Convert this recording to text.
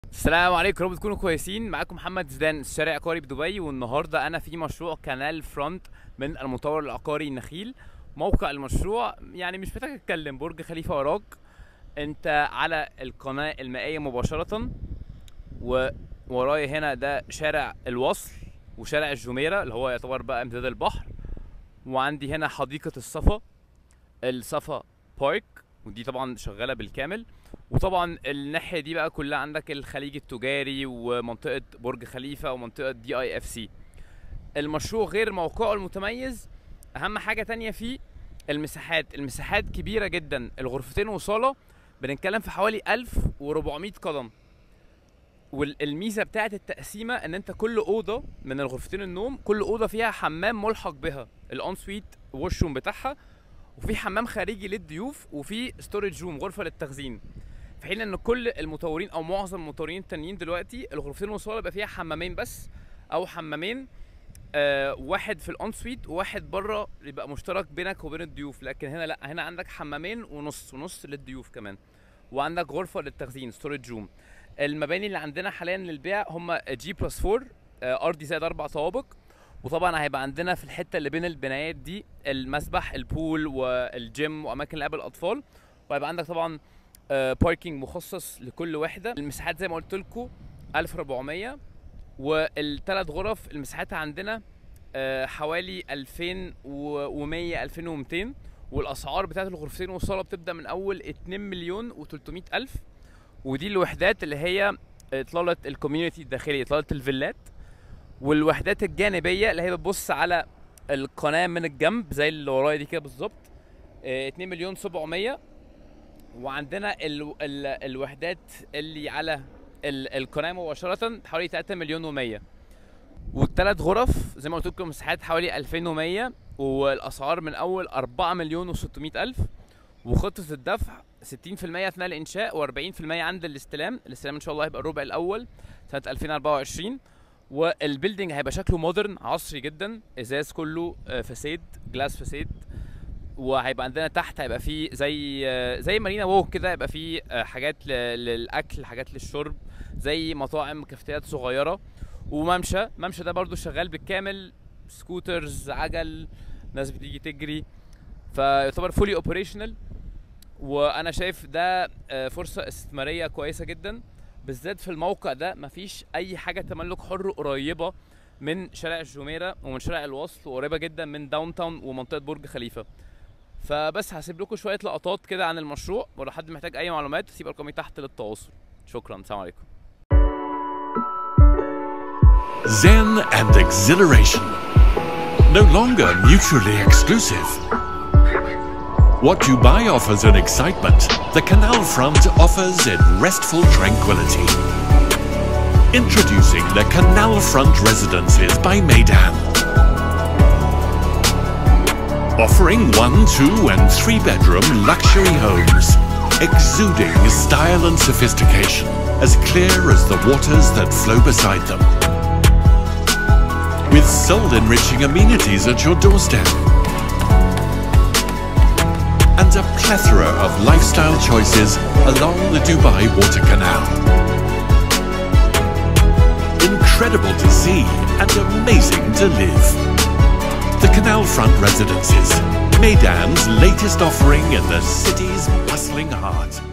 السلام عليكم رب تكونوا كويسين معاكم محمد زيدان الشارع العقاري بدبي والنهارده انا في مشروع كانال فرونت من المطور العقاري النخيل موقع المشروع يعني مش محتاج اتكلم برج خليفه وراك انت على القناه المائيه مباشره وورايا هنا ده شارع الوصل وشارع الجميره اللي هو يعتبر بقى امتداد البحر وعندي هنا حديقه الصفا الصفا بارك ودي طبعا شغاله بالكامل وطبعا الناحيه دي بقى كلها عندك الخليج التجاري ومنطقه برج خليفه ومنطقه دي اي اف سي المشروع غير موقعه المتميز اهم حاجه تانية فيه المساحات المساحات كبيره جدا الغرفتين وصاله بنتكلم في حوالي 1400 قدم والميزه بتاعه التقسيمه ان انت كل اوضه من الغرفتين النوم كل اوضه فيها حمام ملحق بها الاون سويت ووش روم بتاعها وفي حمام خارجي للضيوف وفي ستورج روم غرفه للتخزين في حين ان كل المطورين او معظم المطورين التانيين دلوقتي الغرفتين والصاله يبقى فيها حمامين بس او حمامين آه واحد في الاون سويت وواحد بره يبقى مشترك بينك وبين الضيوف لكن هنا لا هنا عندك حمامين ونص ونص للضيوف كمان وعندك غرفه للتخزين ستورج روم المباني اللي عندنا حاليا للبيع هم جي بلس 4 آه ارضي زائد اربع طوابق وطبعا هيبقى عندنا في الحته اللي بين البنايات دي المسبح البول والجيم واماكن لعب الاطفال وهيبقى عندك طبعا باركينج مخصص لكل وحده المساحات زي ما قلت لكم 1400 والثلاث غرف المساحات عندنا آه، حوالي 2100 2200 والاسعار بتاعت الغرفتين والصاله بتبدا من اول 2 مليون و300 الف ودي الوحدات اللي هي اطلاله الكوميونتي الداخلي اطلاله الفيلات والوحدات الجانبيه اللي هي بتبص على القناه من الجنب زي اللي ورايا دي كده بالظبط آه، 2 مليون 700 وعندنا ال ال الوحدات اللي على ال القناه مباشره حوالي 3 مليون و100 والثلاث غرف زي ما قلت لكم مساحات حوالي 2100 والاسعار من اول 4 مليون و600 الف وخطه الدفع 60% اثناء الانشاء و40% عند الاستلام الاستلام ان شاء الله هيبقى الربع الاول سنه 2024 والبيلدينج هيبقى شكله مودرن عصري جدا ازاز كله آه، فساد جلاس فساد وهيبقى عندنا تحت هيبقى فيه زي آه، زي مارينا ووك كده هيبقى فيه آه، حاجات ل- للاكل حاجات للشرب زي مطاعم كافتريات صغيره وممشى ممشى ده برضو شغال بالكامل سكوترز عجل ناس بتيجي تجري فيعتبر فولي اوبريشنال وانا شايف ده آه، فرصه استثماريه كويسه جدا بالذات في الموقع ده مفيش اي حاجه تملك حر قريبه من شارع الجميره ومن شارع الوصل وقريبه جدا من داون تاون ومنطقه برج خليفه فبس هسيب لكم شويه لقطات كده عن المشروع ولو حد محتاج اي معلومات سيب ارقامي تحت للتواصل شكرا السلام عليكم Zen and exhilaration. No longer mutually exclusive. What Dubai offers in excitement, the canal front offers in restful tranquility. Introducing the Canal Front Residences by Maidan. Offering one, two, and three bedroom luxury homes, exuding style and sophistication, as clear as the waters that flow beside them with soul enriching amenities at your doorstep. And a plethora of lifestyle choices along the Dubai Water Canal. Incredible to see and amazing to live. The Canal Front Residences, Maidan's latest offering in the city's bustling heart.